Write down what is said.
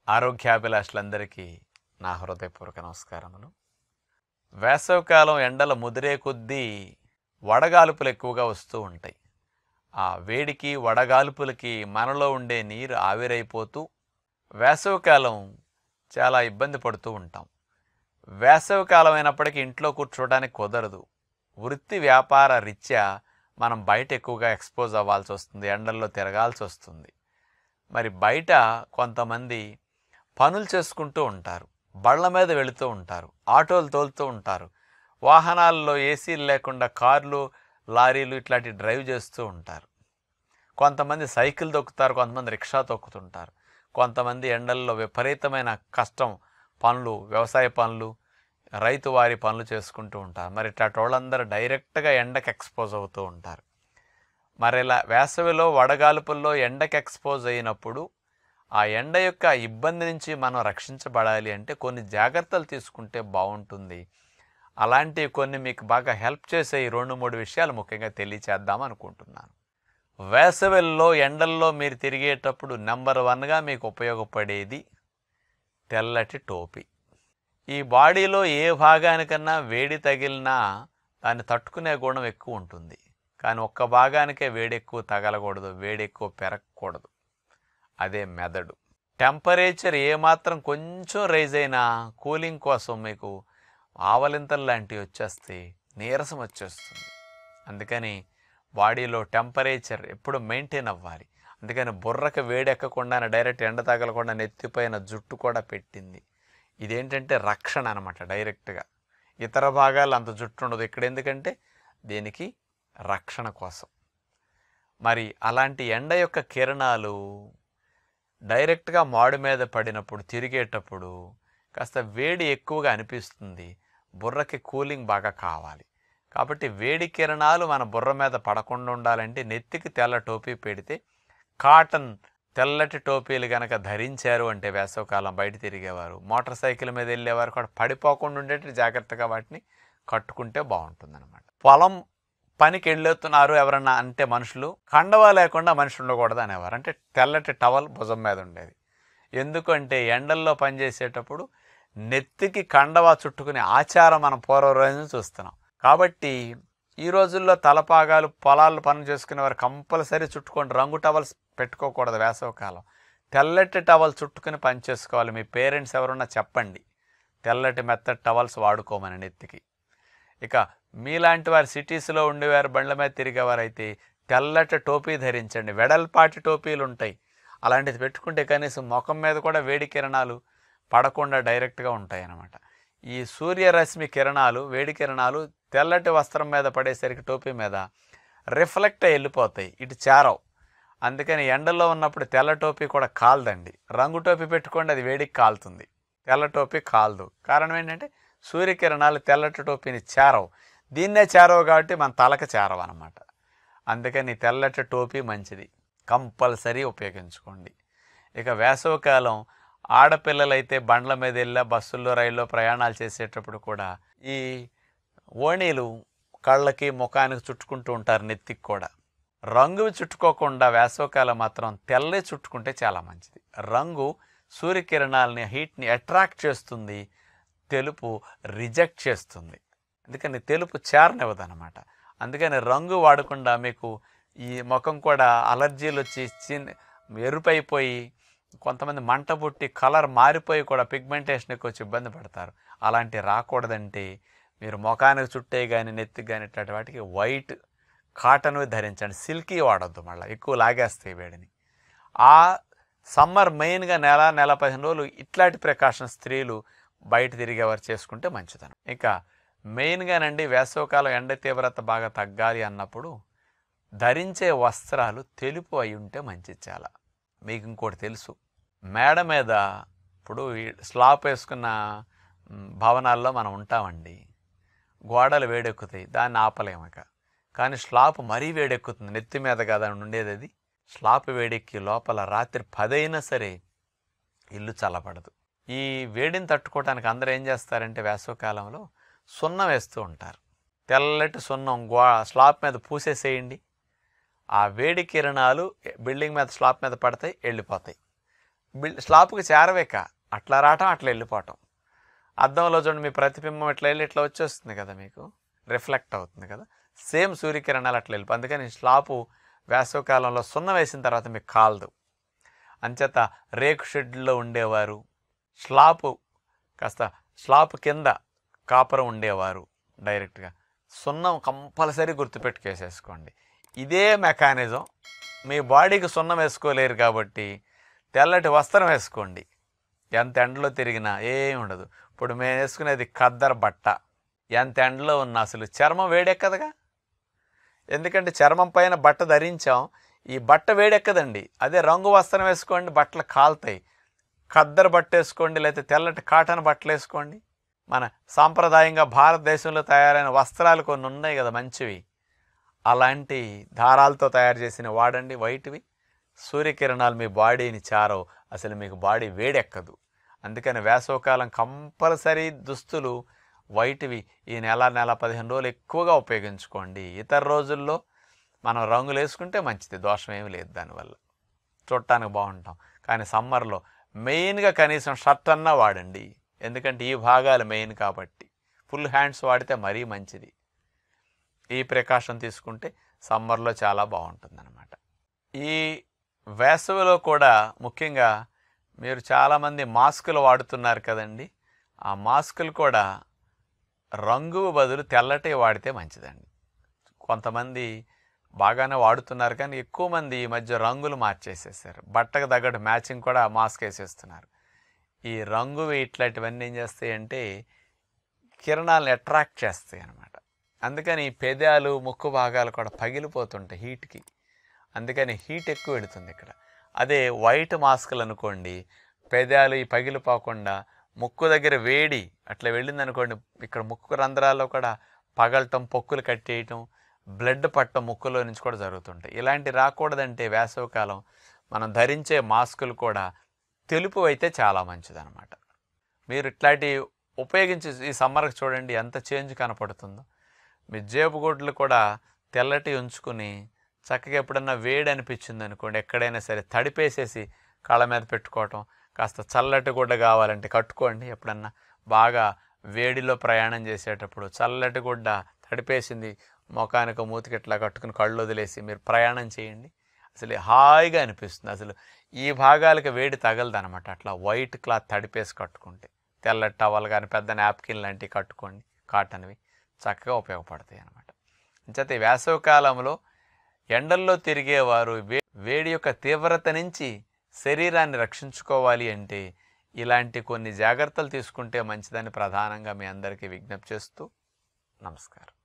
ఆరోగ్యాభిలాషులందరికీ నా హృదయపూర్వక నమస్కారములు వేసవికాలం ఎండల ముదిరే కొద్దీ వడగాలుపులు ఎక్కువగా వస్తూ ఉంటాయి ఆ వేడికి వడగాలుపులకి మనలో ఉండే నీరు ఆవిరైపోతూ వేసవికాలం చాలా ఇబ్బంది పడుతూ ఉంటాం వేసవికాలం అయినప్పటికీ ఇంట్లో కూర్చోవడానికి కుదరదు వృత్తి వ్యాపార రీత్యా మనం బయట ఎక్కువగా ఎక్స్పోజ్ అవ్వాల్సి వస్తుంది ఎండల్లో తిరగాల్సి వస్తుంది మరి బయట కొంతమంది పనులు చేసుకుంటూ ఉంటారు బళ్ళ మీద వెళుతూ ఉంటారు ఆటోలు తోలుతూ ఉంటారు వాహనాల్లో ఏసీలు లేకుండా కార్లు లారీలు ఇట్లాంటి డ్రైవ్ చేస్తూ ఉంటారు కొంతమంది సైకిల్ తొక్కుతారు కొంతమంది రిక్షా తొక్కుతుంటారు కొంతమంది ఎండల్లో విపరీతమైన కష్టం పనులు వ్యవసాయ పనులు రైతు వారి పనులు చేసుకుంటూ ఉంటారు మరి ఇట్లాంటి వాళ్ళందరూ డైరెక్ట్గా ఎండకు ఎక్స్పోజ్ అవుతూ ఉంటారు మరి ఇలా వేసవిలో వడగాలుపుల్లో ఎండకు ఎక్స్పోజ్ అయినప్పుడు ఆ ఎండ యొక్క ఇబ్బంది నుంచి మనం రక్షించబడాలి అంటే కొన్ని జాగ్రత్తలు తీసుకుంటే బాగుంటుంది అలాంటివి కొన్ని మీకు బాగా హెల్ప్ చేసే ఈ రెండు మూడు విషయాలు ముఖ్యంగా తెలియచేద్దాం అనుకుంటున్నాను వేసవిల్లో ఎండల్లో మీరు తిరిగేటప్పుడు నెంబర్ వన్గా మీకు ఉపయోగపడేది తెల్లటి టోపీ ఈ బాడీలో ఏ భాగానికన్నా వేడి తగిలినా దాన్ని తట్టుకునే గుణం ఎక్కువ ఉంటుంది కానీ ఒక్క భాగానికే వేడి ఎక్కువ తగలకూడదు వేడి ఎక్కువ పెరగకూడదు అదే మెదడు టెంపరేచర్ ఏమాత్రం కొంచెం రైజ్ అయినా కూలింగ్ కోసం మీకు ఆవలింతలు లాంటివి వచ్చేస్తే నీరసం వచ్చేస్తుంది అందుకని బాడీలో టెంపరేచర్ ఎప్పుడు మెయింటైన్ అవ్వాలి అందుకని బుర్రకు వేడెక్కకుండా డైరెక్ట్ ఎండ తగలకుండా నెత్తిపైన జుట్టు కూడా పెట్టింది ఇదేంటంటే రక్షణ అనమాట డైరెక్ట్గా ఇతర భాగాలు అంత జుట్టు ఉండదు ఇక్కడ ఎందుకంటే దీనికి రక్షణ కోసం మరి అలాంటి ఎండ యొక్క కిరణాలు డైరెక్ట్గా మాడు మీద పడినప్పుడు తిరిగేటప్పుడు కాస్త వేడి ఎక్కువగా అనిపిస్తుంది బుర్రకి కూలింగ్ బాగా కావాలి కాబట్టి వేడి కిరణాలు మన బుర్ర మీద పడకుండా ఉండాలంటే నెత్తికి తెల్ల టోపీ పెడితే కాటన్ తెల్లటి టోపీలు కనుక ధరించారు అంటే వేసవకాలం బయట తిరిగేవారు మోటార్ సైకిల్ మీద వెళ్ళేవారు కూడా పడిపోకుండా ఉండేటి జాగ్రత్తగా వాటిని కట్టుకుంటే బాగుంటుందన్నమాట పొలం పనికి వెళ్ళొస్తున్నారు ఎవరన్నా అంటే మనుషులు కండవా లేకుండా మనిషి ఉండకూడదు అనేవారు అంటే తెల్లటి టవల్ భుజం మీద ఉండేది ఎందుకంటే ఎండల్లో పనిచేసేటప్పుడు నెత్తికి కండవా చుట్టుకునే ఆచారం మనం పూర్వ రోజు చూస్తున్నాం కాబట్టి ఈ రోజుల్లో తలపాగాలు పొలాల్లో పనులు చేసుకునే వారు కంపల్సరీ చుట్టుకొని రంగు టవల్స్ పెట్టుకోకూడదు వేసవకాలం తెల్లటి టవల్ చుట్టుకుని పని చేసుకోవాలి మీ పేరెంట్స్ ఎవరున్నా చెప్పండి తెల్లటి మెత్తటి టవల్స్ వాడుకోమని నెత్తికి ఇక మీలాంటి వారు సిటీస్లో ఉండేవారు బండ్ల మీద తిరిగేవారైతే తెల్లటి టోపీ ధరించండి వెడల్పాటి టోపీలు ఉంటాయి అలాంటిది పెట్టుకుంటే కనీసం ముఖం మీద కూడా వేడి కిరణాలు పడకుండా డైరెక్ట్గా ఉంటాయి అన్నమాట ఈ సూర్యరశ్మి కిరణాలు వేడి కిరణాలు తెల్లటి వస్త్రం మీద పడేసరికి టోపీ మీద రిఫ్లెక్ట్ అయి వెళ్ళిపోతాయి ఇటు చేరవు అందుకని ఎండలో ఉన్నప్పుడు తెల్ల టోపీ కూడా కాలదండి రంగు టోపీ పెట్టుకోండి అది వేడికి కాలుతుంది తెల్ల టోపీ కాలదు కారణం ఏంటంటే సూర్యకిరణాలు తెల్లటి టోపీని చేరవు దీన్నే చేరవు కాబట్టి మన తలకు చేరవు అనమాట అందుకని తెల్లటి టోపీ మంచిది కంపల్సరీ ఉపయోగించుకోండి ఇక వేసవికాలం ఆడపిల్లలైతే బండ్ల మీద వెళ్ళా బస్సుల్లో రైల్లో ప్రయాణాలు చేసేటప్పుడు కూడా ఈ ఓణీలు కళ్ళకి ముఖానికి చుట్టుకుంటూ ఉంటారు నెత్తికి కూడా రంగు చుట్టుకోకుండా వేసవకాలం మాత్రం తెల్లే చుట్టుకుంటే చాలా మంచిది రంగు సూర్యకిరణాలని హీట్ని అట్రాక్ట్ చేస్తుంది తెలుపు రిజెక్ట్ చేస్తుంది అందుకని తెలుపు చేరనివ్వదు అనమాట అందుకని రంగు వాడకుండా మీకు ఈ ముఖం కూడా అలర్జీలు వచ్చి చిన్ ఎరుపైపోయి కొంతమంది మంట పుట్టి కలర్ మారిపోయి కూడా పిగ్మెంటేషన్ ఎక్కువ వచ్చి ఇబ్బంది పడతారు అలాంటి రాకూడదంటే మీరు ముఖానికి చుట్టే కానీ నెత్తికి కానీ ఇట్లాంటి వాటికి వైట్ కాటన్వి ధరించండి సిల్కీ వాడొద్దు మళ్ళీ ఎక్కువ లాగేస్తాయి వేడిని ఆ సమ్మర్ మెయిన్గా నెల నెల పదిహేను రోజులు ఇట్లాంటి ప్రికాషన్ స్త్రీలు బయట తిరిగేవారు చేసుకుంటే మంచిదనం ఇక మెయిన్గానండి వేసవకాలం ఎండ తీవ్రత బాగా తగ్గాలి అన్నప్పుడు ధరించే వస్త్రాలు తెలుపు అయి ఉంటే మంచిది చాలా మీకు ఇంకోటి తెలుసు మేడ మీద ఇప్పుడు ఈ స్లాబ్ వేసుకున్న మ్, భవనాల్లో మనం ఉంటామండి గోడలు వేడెక్కుతాయి దాన్ని ఆపలేమక కానీ స్లాబ్ మరీ వేడెక్కుతుంది నెత్తి మీద కదా ఉండేది అది స్లాబ్ వేడెక్కి లోపల రాత్రి పదైనా సరే ఇల్లు చల్లబడదు ఈ వేడిని తట్టుకోవడానికి అందరూ ఏం చేస్తారంటే వేసవకాలంలో సున్నం వేస్తూ ఉంటారు తెల్లటి సున్నం గో స్లాబ్ మీద పూసేసేయండి ఆ వేడి కిరణాలు బిల్డింగ్ మీద స్లాబ్ మీద పడతాయి వెళ్ళిపోతాయి బిల్ స్లాబ్కి చేరవేక అట్లా రావటం అట్లా వెళ్ళిపోవటం అద్దంలో చూడండి మీ ప్రతిబింబం ఇట్లా వెళ్ళి ఇట్లా వచ్చేస్తుంది కదా మీకు రిఫ్లెక్ట్ అవుతుంది కదా సేమ్ సూర్యకిరణాలు అట్లా వెళ్ళిపో అందుకని స్లాపు వేసవికాలంలో సున్నం వేసిన తర్వాత మీకు కాలదు అంచేత రేకు షెడ్లో ఉండేవారు స్లాపు కాస్త స్లాప్ కింద కాపురం ఉండేవారు డైరెక్ట్గా సున్నం కంపల్సరీ గుర్తుపెట్టుకేసేసుకోండి ఇదే మెకానిజం మీ బాడీకి సున్నం వేసుకోలేరు కాబట్టి తెల్లటి వస్త్రం వేసుకోండి ఎంత ఎండలో తిరిగినా ఏం ఉండదు ఇప్పుడు మేము వేసుకునేది ఖద్దర్ బట్ట ఎంత ఎండలో ఉన్నా అసలు చర్మం వేడెక్కదుగా ఎందుకంటే చర్మం పైన బట్ట ధరించాం ఈ బట్ట వేడెక్కదండి అదే రంగు వస్త్రం వేసుకోండి బట్టలు కాలుతాయి ఖద్దరు బట్ట వేసుకోండి లేకపోతే తెల్లటి కాటన్ బట్టలు వేసుకోండి మన సాంప్రదాయంగా భారతదేశంలో తయారైన వస్త్రాలు కొన్ని ఉన్నాయి కదా మంచివి అలాంటి దారాలతో తయారు చేసిన వాడండి వైట్వి సూర్యకిరణాలు మీ బాడీని చారవు అసలు మీకు బాడీ వేడెక్కదు అందుకని వేసవకాలం కంపల్సరీ దుస్తులు వైట్వి ఈ నెల నెల పదిహేను రోజులు ఎక్కువగా ఉపయోగించుకోండి ఇతర రోజుల్లో మనం రంగులు వేసుకుంటే మంచిది దోషం ఏమీ లేదు దానివల్ల చూడటానికి బాగుంటాం కానీ సమ్మర్లో మెయిన్గా కనీసం షర్ట్ అన్నా వాడండి ఎందుకంటే ఈ భాగాలు మెయిన్ కాబట్టి ఫుల్ హ్యాండ్స్ వాడితే మరీ మంచిది ఈ ప్రికాషన్ తీసుకుంటే సమ్మర్లో చాలా బాగుంటుందన్నమాట ఈ వేసవిలో కూడా ముఖ్యంగా మీరు చాలామంది మాస్కులు వాడుతున్నారు కదండి ఆ మాస్కులు కూడా రంగు బదులు తెల్లటి వాడితే మంచిదండి కొంతమంది బాగానే వాడుతున్నారు కానీ ఎక్కువ మంది ఈ మధ్య రంగులు మార్చేసేసారు బట్టకు తగ్గట్టు మ్యాచింగ్ కూడా మాస్క్ వేసేస్తున్నారు ఈ రంగు ఇట్లాంటివన్నీ ఏం చేస్తాయంటే కిరణాలను అట్రాక్ట్ చేస్తాయి అన్నమాట అందుకని ఈ పెదాలు ముక్కు భాగాలు కూడా పగిలిపోతుంటాయి హీట్కి అందుకని హీట్ ఎక్కువ పెడుతుంది ఇక్కడ అదే వైట్ మాస్కులు అనుకోండి పెదాలు ఈ పగిలిపోకుండా ముక్కు దగ్గర వేడి అట్లా వెళ్ళింది అనుకోండి ఇక్కడ ముక్కు రంధ్రాల్లో కూడా పగలటం పొక్కులు కట్టేయటం బ్లడ్ పట్టడం ముక్కులో నుంచి కూడా జరుగుతుంటాయి ఇలాంటి రాకూడదంటే వేసవికాలం మనం ధరించే మాస్కులు కూడా తెలుపు అయితే చాలా మంచిదన్నమాట మీరు ఇట్లాంటి ఉపయోగించి ఈ సమ్మర్కి చూడండి ఎంత చేంజ్ కనపడుతుందో మీ జేబు గుడ్లు కూడా తెల్లటి ఉంచుకుని చక్కగా ఎప్పుడన్నా వేడి అనిపించింది అనుకోండి ఎక్కడైనా సరే తడిపేసేసి కాళ్ళ మీద పెట్టుకోవటం కాస్త చల్లటి గుడ్డ కావాలంటే కట్టుకోండి ఎప్పుడన్నా బాగా వేడిలో ప్రయాణం చేసేటప్పుడు చల్లటి గుడ్డ తడిపేసింది ముఖానికి మూతికి ఇట్లా కట్టుకుని కళ్ళు వదిలేసి మీరు ప్రయాణం చేయండి అసలు హాయిగా అనిపిస్తుంది అసలు ఈ భాగాలకు వేడి తగలదు అనమాట అట్లా వైట్ క్లాత్ తడిపేసి కట్టుకుంటే తెల్ల టవల్ కానీ పెద్ద నాప్కిన్ లాంటివి కట్టుకోండి కాటన్వి చక్కగా ఉపయోగపడతాయి అనమాట అంచేత ఈ వేసవి కాలంలో ఎండల్లో తిరిగేవారు వే వేడి యొక్క తీవ్రత నుంచి శరీరాన్ని రక్షించుకోవాలి అంటే ఇలాంటి కొన్ని జాగ్రత్తలు తీసుకుంటే మంచిదని ప్రధానంగా మీ అందరికీ విజ్ఞప్తి చేస్తూ నమస్కారం